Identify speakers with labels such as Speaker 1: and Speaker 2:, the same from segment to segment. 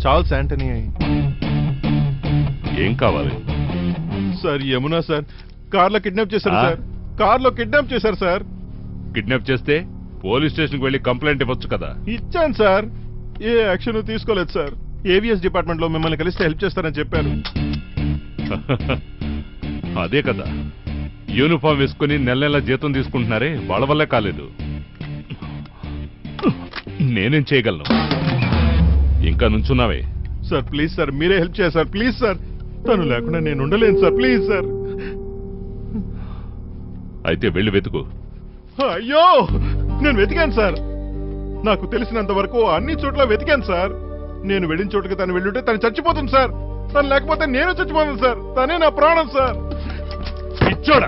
Speaker 1: Charles Antony
Speaker 2: ఏం కావాలి
Speaker 1: sir Yamuna sir కార్లో కిడ్నాప్ చేశారు
Speaker 2: ఆ?
Speaker 1: సార్ కార్లో కిడ్నాప్ చేశారు సార్
Speaker 2: కిడ్నాప్ చేస్తే పోలీస్ స్టేషన్కి వెళ్ళి కంప్లైంట్ ఇవ్వచ్చు కదా
Speaker 1: ఇచ్చాను సార్ ఏ యాక్షన్ తీసుకోలేదు సార్ ఏవిఎస్ డిపార్ట్మెంట్ లో మిమ్మల్ని కలిస్తే హెల్ప్ చేస్తారని చెప్పారు
Speaker 2: అదే కదా యూనిఫామ్ వేసుకుని నెల నెల జీతం తీసుకుంటున్నారే వాళ్ళ వల్లే కాలేదు నేనేం చేయగలను ఇంకా నుంచున్నావే
Speaker 1: సార్ ప్లీజ్ సార్ మీరే హెల్ప్ చేయాలి సార్ ప్లీజ్ సార్ తను లేకుండా నేను ఉండలేను సార్ ప్లీజ్ సార్
Speaker 2: అయితే వెళ్ళి వెతుకు
Speaker 1: అయ్యో నేను వెతికాను సార్ నాకు తెలిసినంత వరకు అన్ని చోట్ల వెతికాను సార్ నేను వెళ్ళిన చోటుకి తను వెళ్ళుంటే తను చచ్చిపోతుంది సార్ తను లేకపోతే నేను చచ్చిపోతాను సార్ తనే నా ప్రాణం సార్
Speaker 2: పిచ్చోడా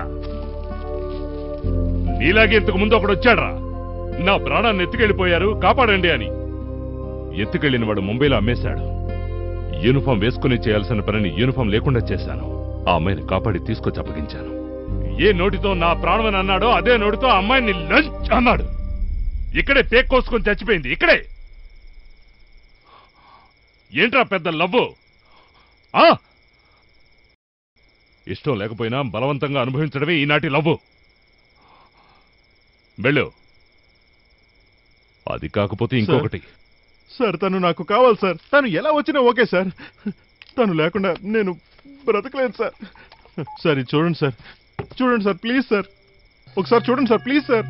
Speaker 2: నీలాగే ఇంతకు ముందు ఒకడు వచ్చాడ్రా నా ప్రాణాన్ని ఎత్తుకెళ్ళిపోయారు కాపాడండి అని ఎత్తుకెళ్ళిన వాడు ముంబైలో అమ్మేశాడు యూనిఫామ్ వేసుకుని చేయాల్సిన పనిని యూనిఫామ్ లేకుండా చేశాను ఆ అమ్మాయిని కాపాడి తీసుకొచ్చి అప్పగించాను ఏ నోటితో నా ప్రాణం అని అన్నాడో అదే నోటితో ఆ అమ్మాయిని లంచ్ అన్నాడు ఇక్కడే పేక్ కోసుకొని చచ్చిపోయింది ఇక్కడే ఏంట్రా పెద్ద లవ్వు ఆ ఇష్టం లేకపోయినా బలవంతంగా అనుభవించడమే ఈనాటి లవ్వు వెళ్ళు అది కాకపోతే ఇంకొకటి
Speaker 1: సార్ తను నాకు కావాలి సార్ తను ఎలా వచ్చినా ఓకే సార్ తను లేకుండా నేను బ్రతకలేను సార్ సార్ ఇది చూడండి సార్ చూడండి సార్ ప్లీజ్ సార్ ఒకసారి చూడండి సార్ ప్లీజ్ సార్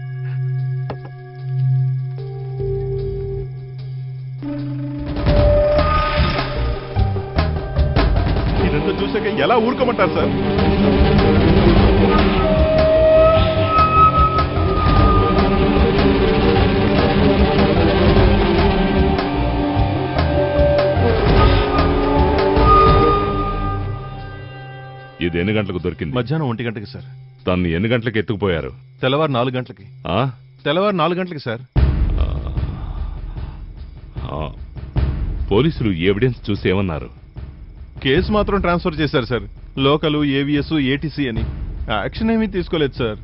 Speaker 1: ఇదంతా చూసాక ఎలా ఊరుకోమంటారు సార్
Speaker 2: ఇది ఎన్ని గంటలకు దొరికింది
Speaker 1: మధ్యాహ్నం ఒంటి గంటకి సార్
Speaker 2: తన్ని ఎన్ని గంటలకు ఎత్తుకుపోయారు
Speaker 1: తెల్లవారు నాలుగు గంటలకి
Speaker 2: ఆ?
Speaker 1: తెల్లవారు నాలుగు గంటలకి సార్
Speaker 2: ఆ. పోలీసులు ఈ ఎవిడెన్స్ చూసి ఏమన్నారు
Speaker 1: కేసు మాత్రం ట్రాన్స్ఫర్ చేశారు సార్ లోకలు ఏవిఎస్ ఏటీసీ అని యాక్షన్ ఏమీ తీసుకోలేదు సార్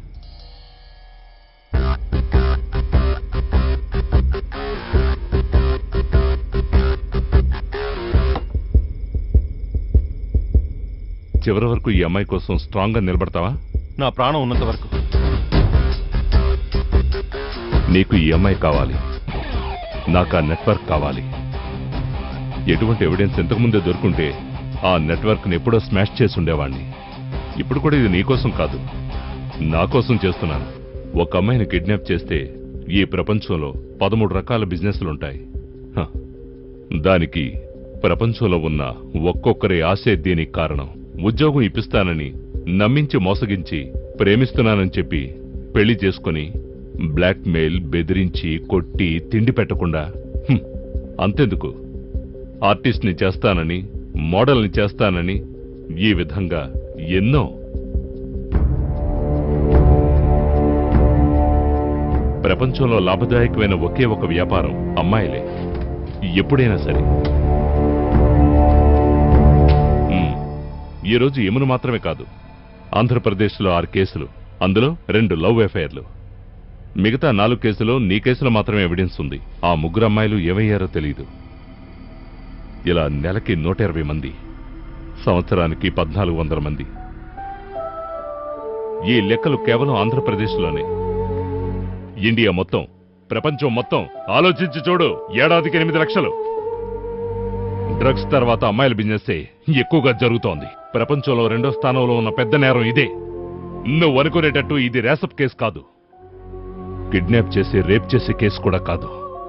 Speaker 2: చివరి వరకు ఈ అమ్మాయి కోసం స్ట్రాంగ్ గా నిలబడతావా
Speaker 1: నా ప్రాణం ఉన్నంత వరకు
Speaker 2: నీకు ఈ అమ్మాయి కావాలి నాకు ఆ నెట్వర్క్ కావాలి ఎటువంటి ఎవిడెన్స్ ఇంతకుముందే దొరుకుంటే ఆ నెట్వర్క్ ని ఎప్పుడో స్మాష్ చేసి ఉండేవాణ్ణి ఇప్పుడు కూడా ఇది నీకోసం కాదు నా కోసం చేస్తున్నాను ఒక అమ్మాయిని కిడ్నాప్ చేస్తే ఈ ప్రపంచంలో పదమూడు రకాల బిజినెస్లుంటాయి హ. దానికి ప్రపంచంలో ఉన్న ఒక్కొక్కరి ఆశే దీనికి కారణం ఉద్యోగం ఇప్పిస్తానని నమ్మించి మోసగించి ప్రేమిస్తున్నానని చెప్పి పెళ్లి చేసుకుని బ్లాక్మెయిల్ బెదిరించి కొట్టి తిండి పెట్టకుండా హ్మ్, అంతెందుకు ఆర్టిస్ట్ని చేస్తానని మోడల్ని చేస్తానని ఈ విధంగా ఎన్నో ప్రపంచంలో లాభదాయకమైన ఒకే ఒక వ్యాపారం అమ్మాయిలే ఎప్పుడైనా సరే మ్మ్. ఈరోజు యమును మాత్రమే కాదు ఆంధ్రప్రదేశ్లో ఆరు కేసులు అందులో రెండు లవ్ ఎఫైర్లు మిగతా నాలుగు కేసులో నీ కేసులో మాత్రమే ఎవిడెన్స్ ఉంది ఆ ముగ్గురు అమ్మాయిలు ఏమయ్యారో తెలియదు ఇలా నెలకి నూట ఇరవై మంది సంవత్సరానికి పద్నాలుగు వందల మంది ఈ లెక్కలు కేవలం ఆంధ్రప్రదేశ్లోనే ఇండియా మొత్తం ప్రపంచం మొత్తం ఆలోచించి చూడు ఏడాదికి ఎనిమిది లక్షలు డ్రగ్స్ తర్వాత అమ్మాయిల బిజినెస్ ఎక్కువగా జరుగుతోంది ప్రపంచంలో రెండో స్థానంలో ఉన్న పెద్ద నేరం ఇదే నువ్వు అనుకునేటట్టు ఇది రేసప్ కేసు కాదు కిడ్నాప్ చేసి రేప్ చేసే కేసు కూడా కాదు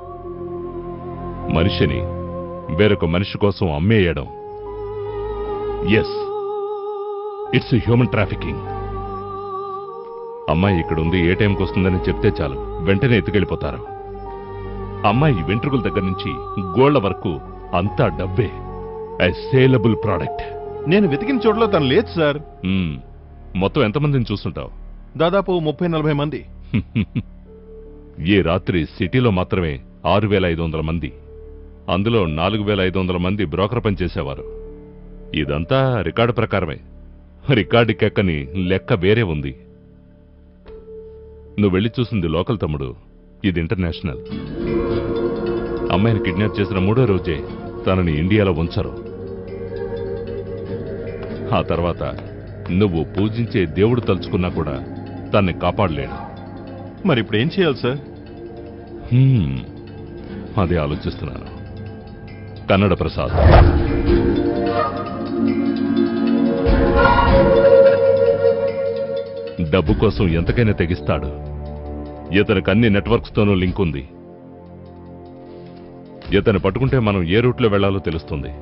Speaker 2: మనిషిని వేరొక మనిషి కోసం అమ్మేయడం ఎస్ ఇట్స్ హ్యూమన్ ట్రాఫికింగ్ అమ్మాయి ఇక్కడ ఉంది ఏ టైంకి వస్తుందని చెప్తే చాలు వెంటనే ఎత్తుకెళ్ళిపోతారు అమ్మాయి వెంట్రుకల దగ్గర నుంచి గోళ్ల వరకు అంతా డబ్బే సేలబుల్ ప్రోడక్ట్
Speaker 1: నేను వెతికిన చోట్ల తను లేదు సార్
Speaker 2: మొత్తం ఎంతమందిని చూస్తుంటావు
Speaker 1: దాదాపు ముప్పై నలభై మంది
Speaker 2: ఈ రాత్రి సిటీలో మాత్రమే ఆరు వేల ఐదు వందల మంది అందులో నాలుగు వేల ఐదు వందల మంది బ్రోకర్ పనిచేసేవారు ఇదంతా రికార్డు ప్రకారమే రికార్డుకెక్కని లెక్క వేరే ఉంది నువ్వు వెళ్ళి చూసింది లోకల్ తమ్ముడు ఇది ఇంటర్నేషనల్ అమ్మాయిని కిడ్నాప్ చేసిన మూడో రోజే తనని ఇండియాలో ఉంచరు ఆ తర్వాత నువ్వు పూజించే దేవుడు తలుచుకున్నా కూడా తన్ని కాపాడలేడు
Speaker 1: మరి ఇప్పుడు ఏం చేయాలి సార్
Speaker 2: హ్మ్, అదే ఆలోచిస్తున్నాను కన్నడ ప్రసాద్ డబ్బు కోసం ఎంతకైనా తెగిస్తాడు ఇతనికి అన్ని నెట్వర్క్స్ తోనూ లింక్ ఉంది ఇతను పట్టుకుంటే మనం ఏ రూట్లో వెళ్లాలో తెలుస్తుంది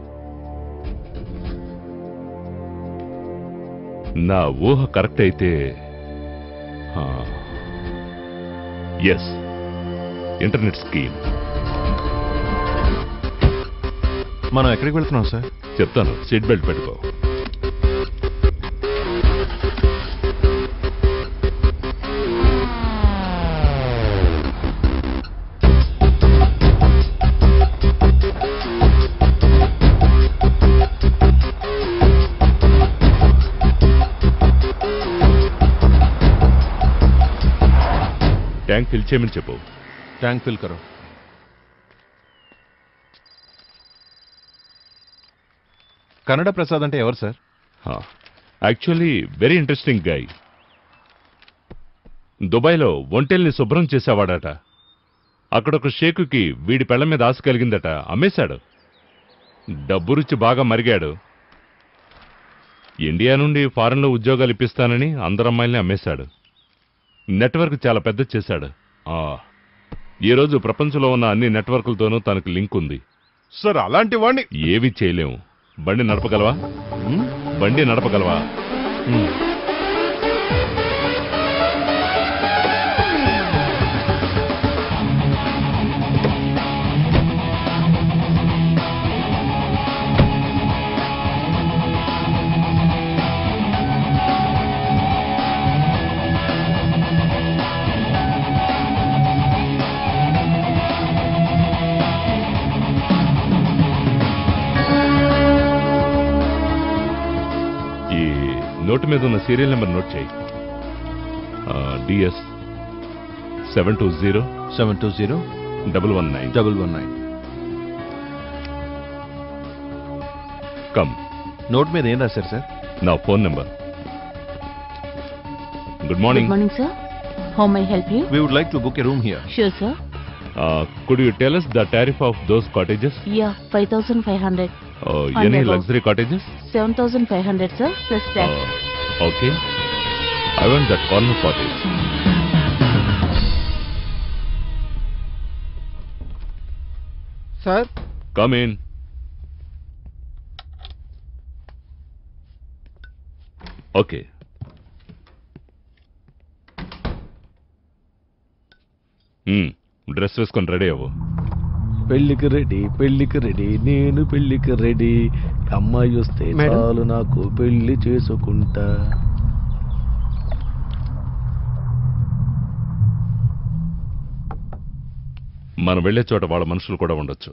Speaker 2: నా ఊహ కరెక్ట్ అయితే ఎస్ ఇంటర్నెట్ స్కీమ్
Speaker 1: మనం ఎక్కడికి వెళ్తున్నాం సార్
Speaker 2: చెప్తాను సీట్ బెల్ట్ పెట్టుకో ట్యాంక్ ఫిల్ చేయమని చెప్పు
Speaker 1: ట్యాంక్ ఫిల్ కరో కన్నడ ప్రసాద్ అంటే ఎవరు sir
Speaker 2: actually very interesting guy దుబాయ్లో ఒంటెల్ని శుభ్రం చేసేవాడట అక్కడొక షేకుకి వీడి పెళ్ల మీద ఆశ కలిగిందట అమ్మేశాడు డబ్బు రుచి బాగా మరిగాడు ఇండియా నుండి ఫారెన్లో ఉద్యోగాలు ఇప్పిస్తానని అందరు అమ్మాయిల్ని అమ్మేశాడు నెట్వర్క్ చాలా పెద్ద చేశాడు ఆ, ఈరోజు ప్రపంచంలో ఉన్న అన్ని నెట్వర్క్లతోనూ తనకు లింక్ ఉంది
Speaker 1: సార్ అలాంటి వాడిని
Speaker 2: ఏవి చేయలేము బండి నడపగలవా బండి నడపగలవా ఈ నోటు మీద ఉన్న సీరియల్ నెంబర్ నోట్ చేయి DS seven two zero
Speaker 1: seven two zero
Speaker 2: double one nine
Speaker 1: double one nine
Speaker 2: come
Speaker 1: note మీద ఏం రాశారు సార్
Speaker 2: నా phone number good
Speaker 3: Good
Speaker 2: morning
Speaker 3: morning, sir. How may I help you?
Speaker 1: We would like to book a room here
Speaker 3: Sure, sir.
Speaker 2: Could you tell us the tariff of those cottages
Speaker 3: Yeah, 5,500.
Speaker 2: Any
Speaker 3: above.
Speaker 2: Luxury cottages
Speaker 3: 7,500, sir, plus tax.
Speaker 2: Okay I want that corner cottage
Speaker 4: sir
Speaker 2: come in okay dress వేసుకొని ready అవ్వు
Speaker 5: పెళ్లికి ready పెళ్లికి ready నేను పెళ్లికి ready అమ్మాయి వస్తే
Speaker 4: madam?
Speaker 5: చాలు నాకు పెళ్లి చేసుకుంటా
Speaker 2: మనం వెళ్ళే చోట వాళ్ళ మనుషులు కూడా ఉండొచ్చు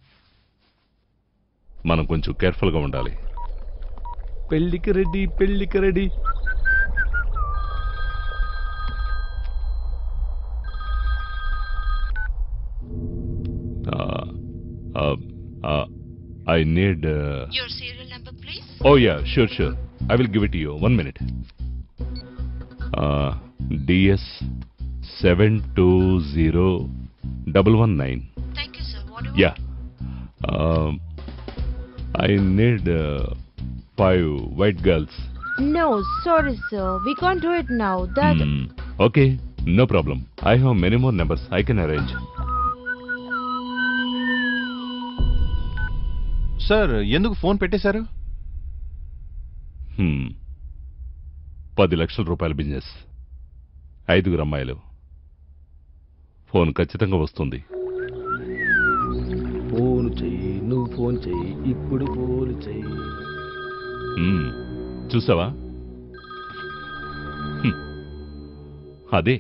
Speaker 2: మనం కొంచెం కేర్ఫుల్గా ఉండాలి
Speaker 5: పెళ్లికి రెడీ పెళ్లికి ready
Speaker 2: I need
Speaker 3: Your serial number, please?
Speaker 2: Oh yeah sure sure I will give it you one minute DS seven two zero double one nine
Speaker 3: Thank you, sir. What do
Speaker 2: yeah I need five white girls
Speaker 6: No, sorry, sir. We can't do it now. That
Speaker 2: okay no problem I have many more numbers I can arrange
Speaker 1: sir ఎందుకు phone పెట్టేశారు
Speaker 2: పది లక్షల రూపాయల business ఐదుగురు అమ్మాయిలు phone ఖచ్చితంగా వస్తుంది
Speaker 5: phone చెయ్యి నువ్వు ఫోన్ చెయ్యి ఇప్పుడు ఫోన్ చెయ్యి
Speaker 2: మ్మ్. చూసావా హ్మ్. అదే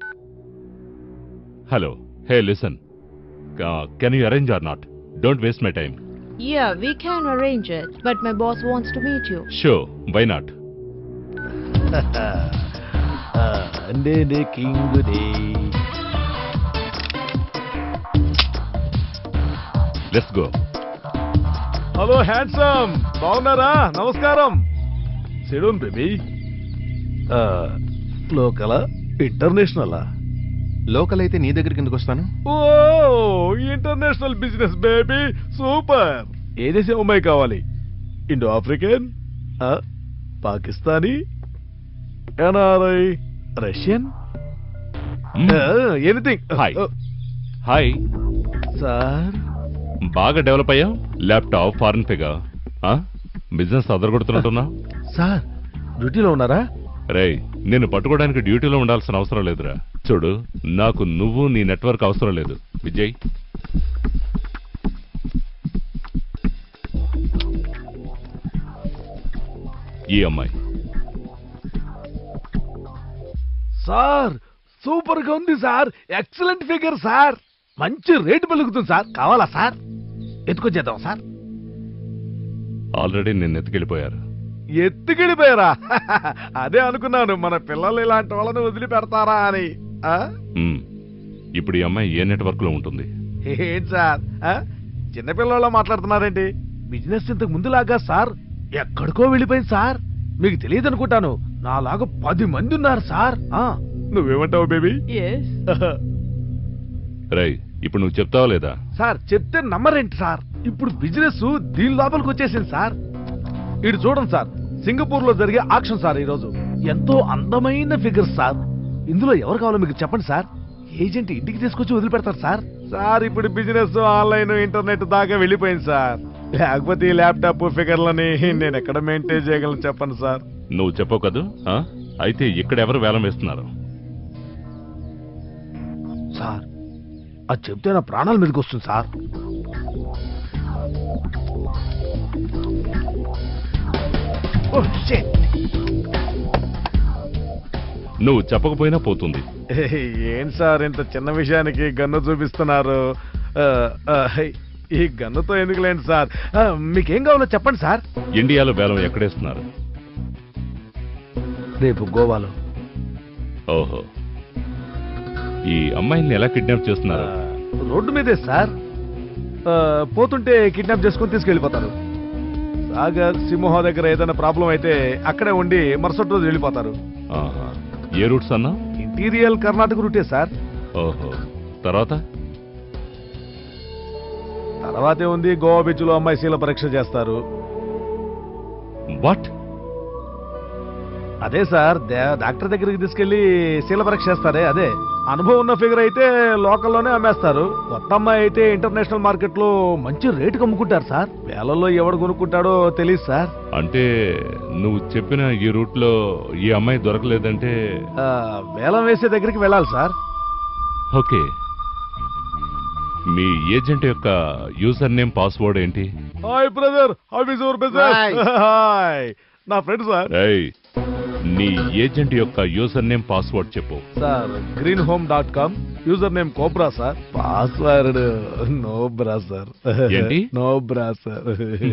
Speaker 2: hello hey listen can you arrange or not don't waste my time
Speaker 6: yeah, we can arrange it. But my boss wants to meet you.
Speaker 2: So why not
Speaker 5: ఆ, నేనే కింగ్ డే
Speaker 2: లెట్స్ గో
Speaker 5: హలో హ్యాండ్సమ్ బాగున్నారా నమస్కారం సెడూన్ baby లోకల ఇంటర్నేషనలా
Speaker 1: local అయితే నీ దగ్గరికి ఎందుకు వస్తాను
Speaker 5: oh international business baby super ఏ దేశం అమ్మాయి కావాలి ఇండో ఆఫ్రికన్ ఆ, పాకిస్తానీ ఎన్ఆర్ఐ రష్యన్
Speaker 2: మ్,
Speaker 5: ఎనీథింగ్
Speaker 2: హాయ్. హాయ్
Speaker 5: సార్
Speaker 2: బాగా డెవలప్ అయ్యావు ల్యాప్టాప్ ఫారెన్ పేగా బిజినెస్ అదరగొడుతున్నట్టున్నా
Speaker 5: సార్ డ్యూటీలో ఉన్నారా
Speaker 2: రేయ్ నేను పట్టుకోవడానికి డ్యూటీలో ఉండాల్సిన అవసరం లేదురా చూడు నాకు నువ్వు నీ నెట్వర్క్ అవసరం లేదు విజయ్ ఈ అమ్మాయి
Speaker 5: సార్ సూపర్ గా ఉంది సార్ ఎక్సలెంట్ ఫిగర్ సార్ మంచి రేటు పలుకుతుంది సార్ కావాలా సార్ ఎత్తుకొచ్చేద్దాం సార్
Speaker 2: ఆల్రెడీ నిన్ను ఎత్తుకెళ్ళిపోయారు
Speaker 5: ఎత్తుకెళ్ళిపోయారా అదే అనుకున్నాను మన పిల్లలు ఇలాంటి వాళ్ళని వదిలిపెడతారా అని ఆ?
Speaker 2: మ్, ఇప్పుడు ఈ అమ్మాయి ఏ నెట్వర్క్ లో ఉంటుంది
Speaker 5: ఏంటి సార్ ఆ? చిన్నపిల్లల మాట్లాడుతున్నారేంటి బిజినెస్ ఇంతకు ముందులాగా సార్ ఎక్కడికో వెళ్ళిపోయింది సార్ మీకు తెలియదు అనుకుంటాను నాలాగా పది మంది ఉన్నారు సార్ ఆ, నువ్వేమంటావు బేబీ
Speaker 6: Yes.
Speaker 2: రేయ్ ఇప్పుడు నువ్వు చెప్తావా లేదా
Speaker 5: సార్ చెప్తే నమ్మరేంటి సార్ ఇప్పుడు బిజినెస్ దీని లోపలికి వచ్చేసింది సార్ ఇటు చూడండి సార్ సింగపూర్ లో జరిగే ఆక్షన్ సార్ ఈ రోజు ఎంతో అందమైన ఫిగర్స్ సార్ ఇందులో ఎవరు కావాలో మీకు చెప్పండి సార్ ఏజెంట్ ఇంటికి తీసుకొచ్చి వదిలిపెడతారు సార్ సార్ ఇప్పుడు బిజినెస్ ఆన్లైన్ ఇంటర్నెట్ దాకా వెళ్ళిపోయింది సార్ లేకపోతే ఈ ల్యాప్టాప్ ఫిగర్లని నేను ఎక్కడ మెయింటైన్ చేయగలను చెప్పండి సార్
Speaker 2: నువ్వు చెప్పవు కదూ ఆ? అయితే ఇక్కడ ఎవరు వేలం వేస్తున్నారు
Speaker 5: సార్ అది చెప్తే నా ప్రాణాల మీదకి వస్తుంది సార్ ఓ shit.
Speaker 2: నువ్వు చెప్పకపోయినా పోతుంది
Speaker 5: ఏం సార్ ఇంత చిన్న విషయానికి గన్ను చూపిస్తున్నారు ఆ, ఆ, ఈ గన్నుతో ఎందుకులేండి సార్ ఆ, మీకేం కావాలో చెప్పండి సార్
Speaker 2: ఇండియాలో వేలం ఎక్కడేస్తున్నారు
Speaker 5: రేపు గోవాలో
Speaker 2: ఓహో ఈ అమ్మాయిని ఎలా కిడ్నాప్
Speaker 5: ఆ,
Speaker 2: చేస్తున్నారు
Speaker 5: రోడ్డు మీదే సార్ ఆ, పోతుంటే కిడ్నాప్ చేసుకుని తీసుకెళ్ళిపోతారు సాగర్ సింహ దగ్గర ఏదైనా ప్రాబ్లం అయితే అక్కడే ఉండి మరుసటి రోజు వెళ్ళిపోతారు
Speaker 2: ఆహా. ఏ రూట్స్ అన్నా
Speaker 5: ఇంటీరియల్ కర్ణాటక రూటే సార్
Speaker 2: ఓహో తర్వాత
Speaker 5: తర్వాతే ఉంది గోవా బీచ్ లో అమ్మాయి శీల పరీక్ష చేస్తారు
Speaker 2: వాట్
Speaker 5: అదే సార్ దే- డాక్టర్ దగ్గరికి తీసుకెళ్లి శీల పరీక్ష చేస్తారే అదే అనుభవం ఉన్న ఫిగర్ అయితే లోకల్లోనే అమ్మేస్తారు కొత్త అమ్మాయి అయితే ఇంటర్నేషనల్ మార్కెట్ లో మంచి రేటుకి అమ్ముకుంటారు సార్ వేలల్లో ఎవడు కొనుక్కుంటాడో తెలియదు సార్
Speaker 2: అంటే నువ్వు చెప్పిన ఈ రూట్ లో ఈ అమ్మాయి దొరకలేదంటే
Speaker 5: ఆ, వేలం వేసే దగ్గరికి వెళ్ళాలి సార్
Speaker 2: ఓకే మీ ఏజెంట్ యొక్క యూజర్ నేమ్ పాస్వర్డ్ ఏంటి
Speaker 5: hi brother how is your business hi నా ఫ్రెండ్ సార్
Speaker 2: ఏయ్, నీ ఏజెంట్ యొక్క యూజర్ నేమ్ పాస్వర్డ్ చెప్పు
Speaker 5: sir green home dot com user name cobra sir password no bra sir
Speaker 2: ఏంటి?
Speaker 5: No bra sir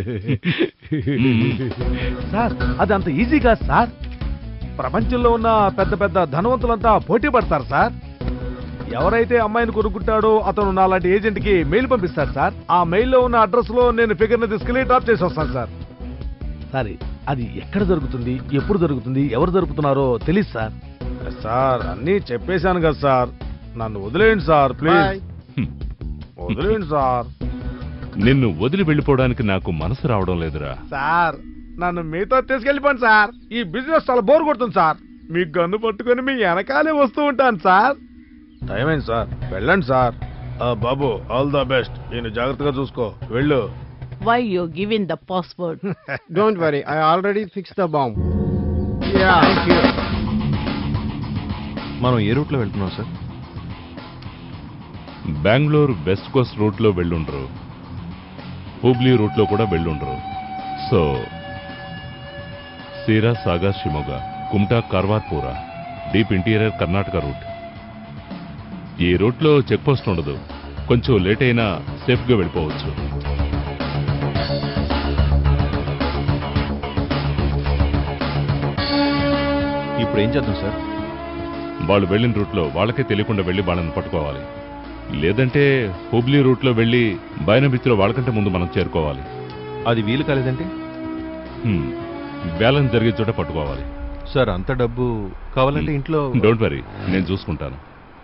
Speaker 5: sir అది అంత easy కాదు sir ప్రపంచంలో ఉన్న పెద్ద పెద్ద ధనవంతులంతా పోటీ పడతారు సార్ ఎవరైతే అమ్మాయిని కొనుక్కుంటాడో అతను నాలాంటి ఏజెంట్ కి మెయిల్ పంపిస్తాడు సార్ ఆ మెయిల్ లో ఉన్న అడ్రస్ లో నేను ఫిగర్ ని తీసుకెళ్లి డ్రాప్ చేసి వస్తాను సార్ సరే అది ఎక్కడ దొరుకుతుంది ఎప్పుడు దొరుకుతుంది ఎవరు దొరుకుతున్నారో తెలియదు సార్ సార్ అన్నీ చెప్పేశాను కదా సార్ నన్ను వదిలేయండి సార్ ప్లీజ్
Speaker 2: హ్మ్.
Speaker 5: వదిలేయండి సార్
Speaker 2: నిన్ను వదిలి వెళ్ళిపోవడానికి నాకు మనసు రావడం లేదురా
Speaker 5: సార్ నన్ను మీతో తీసుకెళ్ళిపోండి సార్ ఈ బిజినెస్ చాలా బోర్ కొడుతుంది సార్ మీ గన్ను పట్టుకొని మీ వెనకాలే వస్తూ ఉంటాను సార్ టైం అయింది సార్ వెళ్ళండి సార్ బాబు ఆల్ ద బెస్ట్ నేను జాగ్రత్తగా చూసుకో వెళ్ళు
Speaker 3: Why you giving the password?
Speaker 4: Don't worry, I already fixed the bomb. Yeah.
Speaker 1: మనం ఏ రూట్లో వెళ్తున్నాం sir
Speaker 2: Bengaluru west coast route లో వెళ్ళుండ్రు హూబ్లీ రూట్ లో కూడా వెళ్ళుండ్రు సో సీరా సాగర్ షిమోగా కుమ్టా కార్వార్పూరా డీప్ ఇంటీరియర్ కర్ణాటక రూట్ ఈ రూట్ లో చెక్ పోస్ట్ ఉండదు కొంచెం లేట్ అయినా సేఫ్ గా వెళ్ళిపోవచ్చు
Speaker 1: ఇప్పుడు ఏం చేద్దాం సార్
Speaker 2: వాళ్ళు వెళ్ళిన రూట్లో వాళ్ళకే తెలియకుండా వెళ్ళి వాళ్ళని పట్టుకోవాలి లేదంటే హుబ్లీ రూట్లో వెళ్ళి బైన బీచ్లో వాళ్ళకంటే ముందు మనం చేరుకోవాలి
Speaker 7: అది వీలు కాలేదంటే
Speaker 2: హ్మ్. బ్యాలెన్స్ జరిగే చోట పట్టుకోవాలి
Speaker 7: సార్ అంత డబ్బు కావాలంటే ఇంట్లో
Speaker 2: డోంట్ వరీ నేను చూసుకుంటాను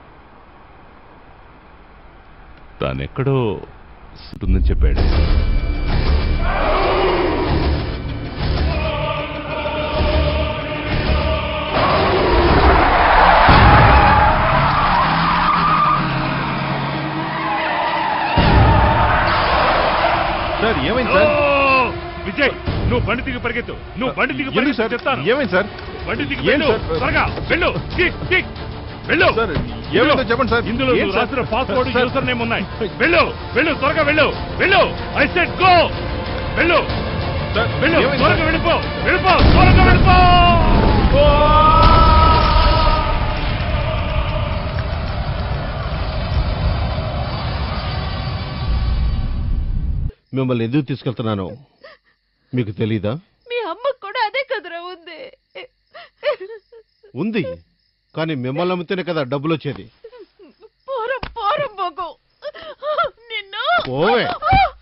Speaker 2: తానెక్కడో ఉంటుందని చెప్పాడు
Speaker 7: సార్ ఏమైంది సార్
Speaker 8: విజయ్ నువ్వు బండి దిగి పరిగెత్తు నువ్వు బండి దిగి
Speaker 1: ఎందుకు
Speaker 8: పరిగెత్తు
Speaker 1: సార్
Speaker 8: చెప్తాను
Speaker 1: ఏమైంది సార్
Speaker 8: బండి దిగి
Speaker 1: ఏం
Speaker 8: వెళ్ళు
Speaker 1: సార్?
Speaker 8: త్వరగా వెళ్ళు కిక్ కిక్ వెళ్ళు
Speaker 1: సార్ ఏమైందో చెప్పండి సార్
Speaker 8: ఇందులో
Speaker 1: ఏం
Speaker 8: నువ్వు
Speaker 1: సార్?
Speaker 8: రాసిన పాస్వర్డ్
Speaker 1: సార్,
Speaker 8: యూసర్ నేమ్ ఉన్నాయి వెళ్ళు వెళ్ళు త్వరగా వెళ్ళు వెళ్ళు ఐ సెడ్ గో వెళ్ళు
Speaker 1: సార్,
Speaker 8: వెళ్ళు
Speaker 1: ఏమైంది
Speaker 8: త్వరగా
Speaker 1: సార్?
Speaker 8: వెళ్ళిపో వెళ్ళిపో త్వరగా వెళ్ళిపో
Speaker 4: మిమ్మల్ని ఎందుకు తీసుకెళ్తున్నాను మీకు తెలీదా
Speaker 6: మీ అమ్మకు కూడా అదే కదరా ఉంది
Speaker 4: ఉంది కానీ మిమ్మల్ని అమ్మితేనే కదా డబ్బులు వచ్చేది
Speaker 6: పోరం పోరం పోకు నిన్ను
Speaker 4: పోవే